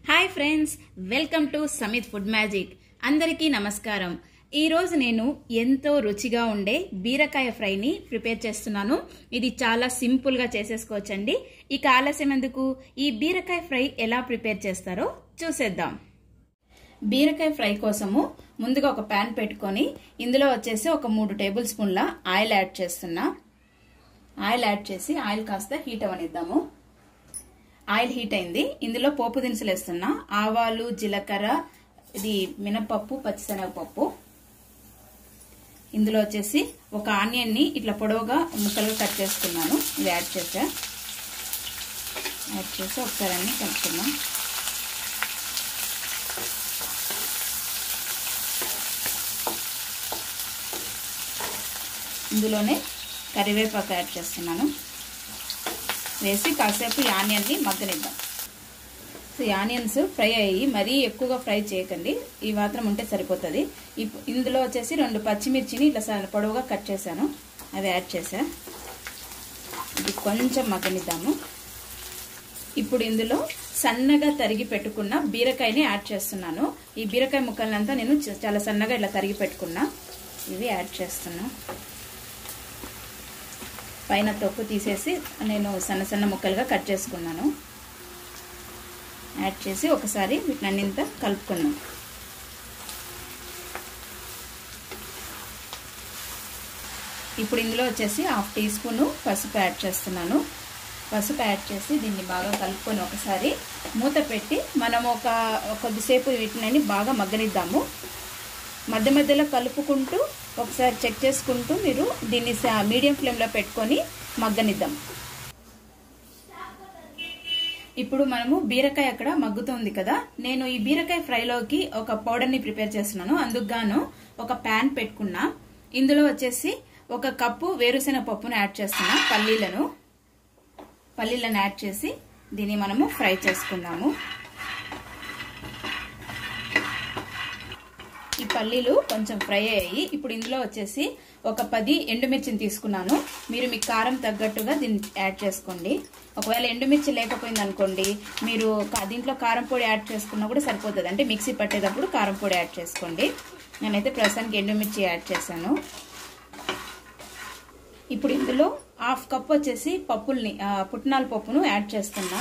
hi friends welcome to Samit food magic అందరికీ నమస్కారం ఈ రోజు నేను ఎంతో రుచిగా ఉండే బీరకాయ ఫ్రైని ప్రిపేర్ చేస్తున్నాను ఇది చాలా సింపుల్ గా చేసేసుకోవచ్చండి ఇక ఆలస్యం ఎందుకు ఈ బీరకాయ ఫ్రై ఎలా ప్రిపేర్ చేస్తారో చూసేద్దాం బీరకాయ ఫ్రై కోసము ముందుగా ఒక ప్యాన్ పెట్టుకొని ఇందులో వచ్చేసి ఒక మూడు టేబుల్ స్పూన్ల ఆయిల్ యాడ్ చేస్తున్నా ఆయిల్ యాడ్ చేసి ఆయిల్ కాస్త హీట్ అవనిద్దాము ఆయిల్ హీట్ అయింది ఇందులో పోపు దినుసులు వేస్తున్నా ఆవాలు జీలకర్ర ఇది మినపప్పు పచ్చిశనగపప్పు ఇందులో వచ్చేసి ఒక ఆనియన్ ని ఇట్లా పొడవుగా ముక్కలుగా కట్ చేసుకున్నాను ఇది యాడ్ చేసా యాడ్ చేసి ఒకసారి అన్ని కలుపుకున్నాం ఇందులోనే కరివేపాకు యాడ్ చేస్తున్నాను వేసి కాసేపు ఈ ఆనియన్ని మగ్గనిద్దాం సో ఈ ఆనియన్స్ ఫ్రై అయ్యి మరీ ఎక్కువగా ఫ్రై చేయకండి ఈ మాత్రం ఉంటే సరిపోతుంది ఇందులో వచ్చేసి రెండు పచ్చిమిర్చిని ఇట్లా పొడవుగా కట్ చేశాను అవి యాడ్ చేసా ఇది కొంచెం మగ్గనిద్దాము ఇప్పుడు ఇందులో సన్నగా తరిగి పెట్టుకున్న బీరకాయని యాడ్ చేస్తున్నాను ఈ బీరకాయ ముక్కలంతా నేను చాలా సన్నగా ఇట్లా తరిగి పెట్టుకున్నా ఇవి యాడ్ చేస్తున్నా పైన తొక్కు తీసేసి నేను సన్న సన్న ముక్కలుగా కట్ చేసుకున్నాను యాడ్ చేసి ఒకసారి వీటినన్నింత కలుపుకున్నాం ఇప్పుడు ఇందులో వచ్చేసి హాఫ్ టీ స్పూన్ పసుపు యాడ్ చేస్తున్నాను పసుపు యాడ్ చేసి దీన్ని బాగా కలుపుకొని ఒకసారి మూత పెట్టి మనం ఒక కొద్దిసేపు వీటిని బాగా మగ్గనిద్దాము మధ్య మధ్యలో కలుపుకుంటూ ఒకసారి చెక్ చేసుకుంటూ మీరు దీన్ని మీడియం ఫ్లేమ్లో పెట్టుకొని మగ్గనిద్దాం ఇప్పుడు మనము బీరకాయ అక్కడ మగ్గుతుంది కదా నేను ఈ బీరకాయ ఫ్రైలోకి ఒక పౌడర్ని ప్రిపేర్ చేస్తున్నాను అందుకు గాను ఒక ప్యాన్ పెట్టుకున్నా ఇందులో వచ్చేసి ఒక కప్పు వేరుశెనగ పప్పును యాడ్ చేస్తున్నా పల్లీలను పల్లీలను యాడ్ చేసి దీన్ని మనము ఫ్రై చేసుకుందాము ఈ పల్లీలు కొంచెం ఫ్రై అయ్యాయి ఇప్పుడు ఇందులో వచ్చేసి ఒక పది ఎండుమిర్చిని తీసుకున్నాను మీరు మీ కారం తగ్గట్టుగా దీన్ని యాడ్ చేసుకోండి ఒకవేళ ఎండుమిర్చి లేకపోయింది అనుకోండి మీరు దీంట్లో కారం పొడి యాడ్ చేసుకున్నా కూడా సరిపోతుంది అంటే మిక్సీ పట్టేటప్పుడు కారం పొడి యాడ్ చేసుకోండి నేనైతే ప్రస్తుతానికి ఎండుమిర్చి యాడ్ చేశాను ఇప్పుడు ఇందులో హాఫ్ కప్ వచ్చేసి పప్పుల్ని పుట్నాల పప్పును యాడ్ చేస్తున్నా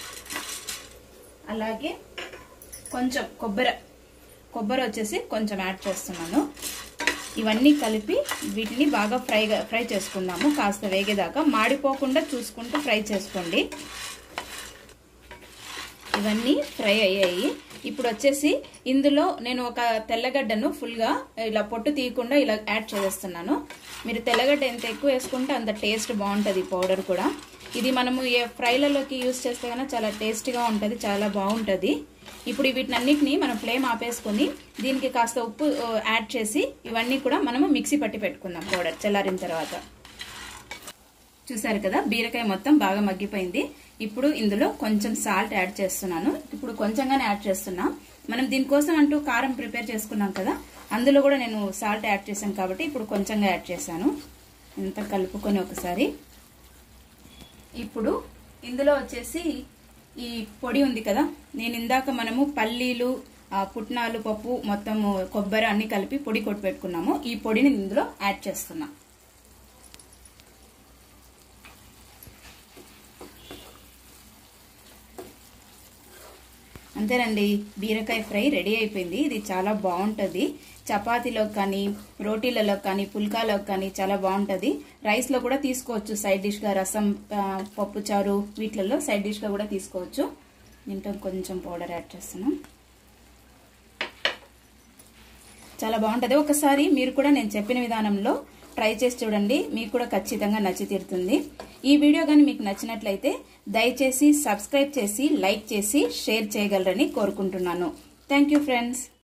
అలాగే కొంచెం కొబ్బరి కొబ్బరి వచ్చేసి కొంచెం యాడ్ చేస్తున్నాను ఇవన్నీ కలిపి వీటిని బాగా ఫ్రై ఫ్రై చేసుకుందాము కాస్త వేగేదాకా మాడిపోకుండా చూసుకుంటూ ఫ్రై చేసుకోండి ఇవన్నీ ఫ్రై అయ్యాయి ఇప్పుడు వచ్చేసి ఇందులో నేను ఒక తెల్లగడ్డను ఫుల్గా ఇలా పొట్టు తీయకుండా ఇలా యాడ్ చేసేస్తున్నాను మీరు తెల్లగడ్డ ఎంత ఎక్కువ వేసుకుంటే అంత టేస్ట్ బాగుంటుంది పౌడర్ కూడా ఇది మనము ఏ ఫ్రైలలోకి యూస్ చేస్తే కన్నా చాలా టేస్టీగా ఉంటుంది చాలా బాగుంటుంది ఇప్పుడు వీటినన్నిటిని మనం ఫ్లేమ్ ఆపేసుకొని దీనికి కాస్త ఉప్పు యాడ్ చేసి ఇవన్నీ కూడా మనము మిక్సీ పట్టి పెట్టుకుందాం పౌడర్ చల్లారిన తర్వాత చూసారు కదా బీరకాయ మొత్తం బాగా మగ్గిపోయింది ఇప్పుడు ఇందులో కొంచెం సాల్ట్ యాడ్ చేస్తున్నాను ఇప్పుడు కొంచెంగానే యాడ్ చేస్తున్నా మనం దీనికోసం అంటూ కారం ప్రిపేర్ చేసుకున్నాం కదా అందులో కూడా నేను సాల్ట్ యాడ్ చేశాను కాబట్టి ఇప్పుడు కొంచెంగా యాడ్ చేశాను ఇంత కలుపుకొని ఒకసారి ఇప్పుడు ఇందులో వచ్చేసి ఈ పొడి ఉంది కదా నేను ఇందాక మనము పల్లీలు పుట్నాలు పప్పు మొత్తం కొబ్బరి అన్ని కలిపి పొడి కొట్టి పెట్టుకున్నాము ఈ పొడిని ఇందులో యాడ్ చేస్తున్నా అంతేనండి బీరకాయ ఫ్రై రెడీ అయిపోయింది ఇది చాలా బాగుంటుంది చపాతీలో కానీ రోటీలలో కానీ పుల్కాలో కానీ చాలా బాగుంటుంది రైస్లో కూడా తీసుకోవచ్చు సైడ్ డిష్గా రసం పప్పు చారు వీటిలలో సైడ్ డిష్గా కూడా తీసుకోవచ్చు దీంట్లో కొంచెం పౌడర్ యాడ్ చేస్తున్నాం చాలా బాగుంటుంది ఒకసారి మీరు కూడా నేను చెప్పిన విధానంలో ట్రై చేసి చూడండి మీకు కూడా ఖచ్చితంగా నచ్చి తీరుతుంది ఈ వీడియో కానీ మీకు నచ్చినట్లయితే దయచేసి సబ్స్క్రైబ్ చేసి లైక్ చేసి షేర్ చేయగలరని కోరుకుంటున్నాను థ్యాంక్ ఫ్రెండ్స్